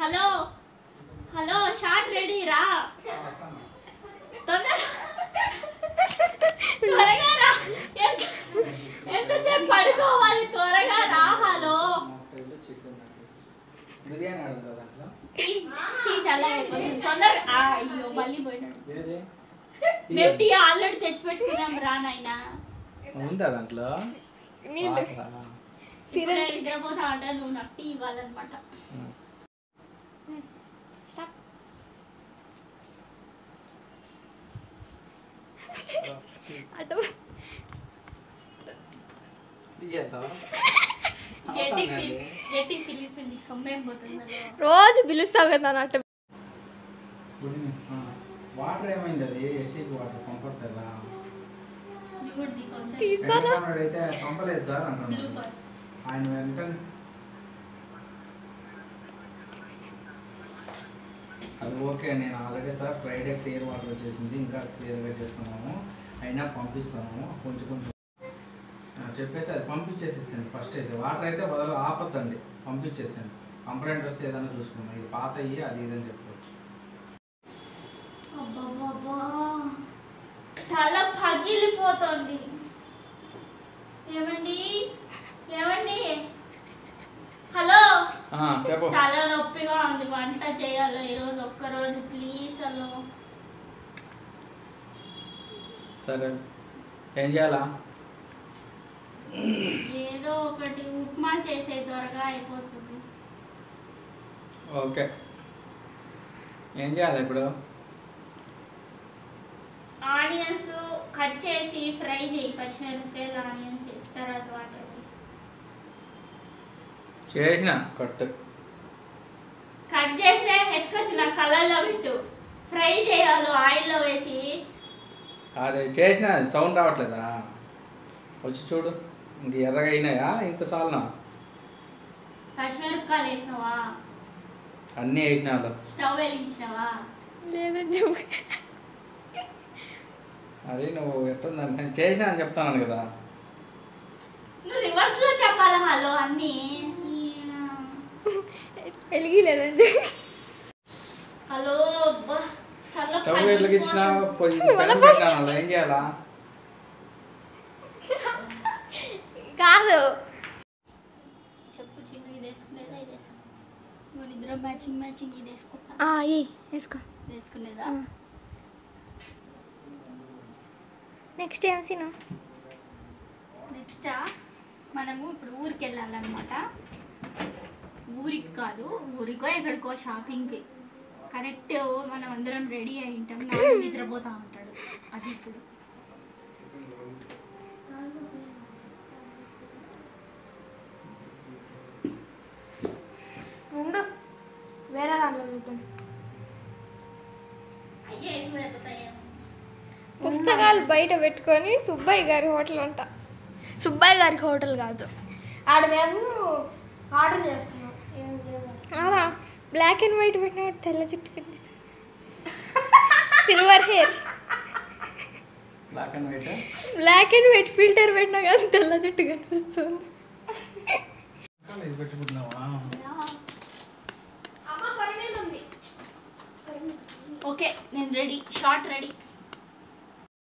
Hello hello short ready రా తొందర త్వరగా రా ఎంత ఎంతసేపు పడుకోవాలి త్వరగా రా హలో బిర్యానీ ఆడదు దాంట్లో టీ టీ చాలా అయిపోతుంది తొందరగా ఆ, అయ్యో మళ్ళీ పోయినాడు ఏది మేము టీ ఆల్రెడీ తెచ్చిపెట్టుకున్నాం రా నాయనా ఉందా దాంట్లో నీళ్ళు వాటరా? ఇప్పుడు నేను నిద్రపోతా అంటే నువ్వు నాకు టీ ఇవ్వాలన్నమాట ఉమ్. అటు తీయేద్దాం? గట్టి అవుతానండి. గట్టి పిలుస్తుంది సొమ్మేం పోతుంది రోజు పిలుస్తావు కదా నన్ను అట్ట గుడ్ ఆ. వాటర్ ఏమైంది అది ఎస్టీపీ వాటర్ పంపడతా దిగుడు కొంచెం తీసారా అయితే పంపలేదు సార్ అంటున్నాడు బ్లూపర్స్ ఆయన వెంటనే అది ఓకే నేను already sir Friday clear water వచ్చేసింది ఇంకా క్లియర్గా చేస్తున్నాము అయినా పంపిస్తాము కొంచెం కొంచెం ఆ, చెప్పేసి అది పంపించేసేసాను ఫస్ట్ అయితే వాటర్ అయితే వదల ఆపొద్దండి పంపించేసాను కంప్లైంట్ వస్తే ఏదైనా చూసుకున్నాం ఇది పాత అయ్యి అది ఇదని చెప్పుకోవచ్చు అబ్బబ్బబ్బా. తల పగిలిపోతుంది ఏమండి ఏమండి హలో ఆ, చెప్పు తల నొప్పిగా ఉంది వంట చేయాలి ఈరోజు ఒక్కరోజు ప్లీజ్ హలో సరే ఏం చేయాలా ఏదో ఒకటి ఉప్మా చేసే త్వరగా అయిపోతుంది ఓకే ఏం చేయాలి ఇప్పుడు ఆనియన్స్ కట్ చేసి ఫ్రై చేయి పచ్చిమిరపకాయలు ఆనియన్స్ వేసి తర్వాత వాటర్ చేసిన కట్ కట్ చేస్తే ఎత్తుకొచ్చి నా కలర్లో పెట్టు ఫ్రై చేయాలి ఆయిల్లో వేసి అది చేసిన సౌండ్ రావట్లేదా వచ్చి చూడు ఇంక ఎర్రగా అయినాయా ఇంత సాలనా పచ్చిమిరపకాయలు వేసినావా అన్నీ వేసిన వాళ్ళు స్టవ్ వెలిగించినావా లేదని చెప్పు అది నువ్వు ఎట్టుందంటే చేసిన అని చెప్తాను కదా నువ్వు రివర్స్లో చెప్పాలా హలో అన్నీ వెలిగి లేదని చెప్పు హలో అబ్బా, తల స్టవ్ ఎట్లకి ఇచ్చినా పోయి పెనం పెట్టినా అలా ఏం చేయాలా కాదు చెప్పు చిన్న ఇది వేసుకునేదా ఇది వేసుకో నువ్వు నిద్ర మ్యాచింగ్ మ్యాచింగ్ ఇది వేసుకుంటా ఆ, ఈ వేసుకో వేసుకునేదా నెక్స్ట్ ఏం సీను నెక్స్ట్ మనము ఇప్పుడు ఊరికి వెళ్ళాలన్నమాట ఊరికి కాదు ఊరికో ఎక్కడికో షాపింగ్కి కరెక్ట్ మనం అందరం రెడీ అయి ఉంటాం నాన్న నిద్రపోతా ఉంటాడు అది ఇప్పుడు ఉండు వేరే దాంట్లో చూద్దాం అయ్యే ఎక్కువ అయిపోతాయి పుస్తకాలు బయట పెట్టుకొని సుబ్బయ్య గారి హోటల్ అంట సుబ్బయ్య గారి హోటల్ కాదు ఆడ మేము ఆర్డర్ చేస్తున్నాం అలా బ్లాక్ అండ్ వైట్ పెట్టిన తెల్ల జుట్టు కనిపిస్తుంది silver hair black and white black and white filter పెట్టినా కానీ తెల్ల జుట్టు కనిపిస్తుంది ఇది పెట్టుకుంటున్నావా ఓకే నేను రెడీ షార్ట్ రెడీ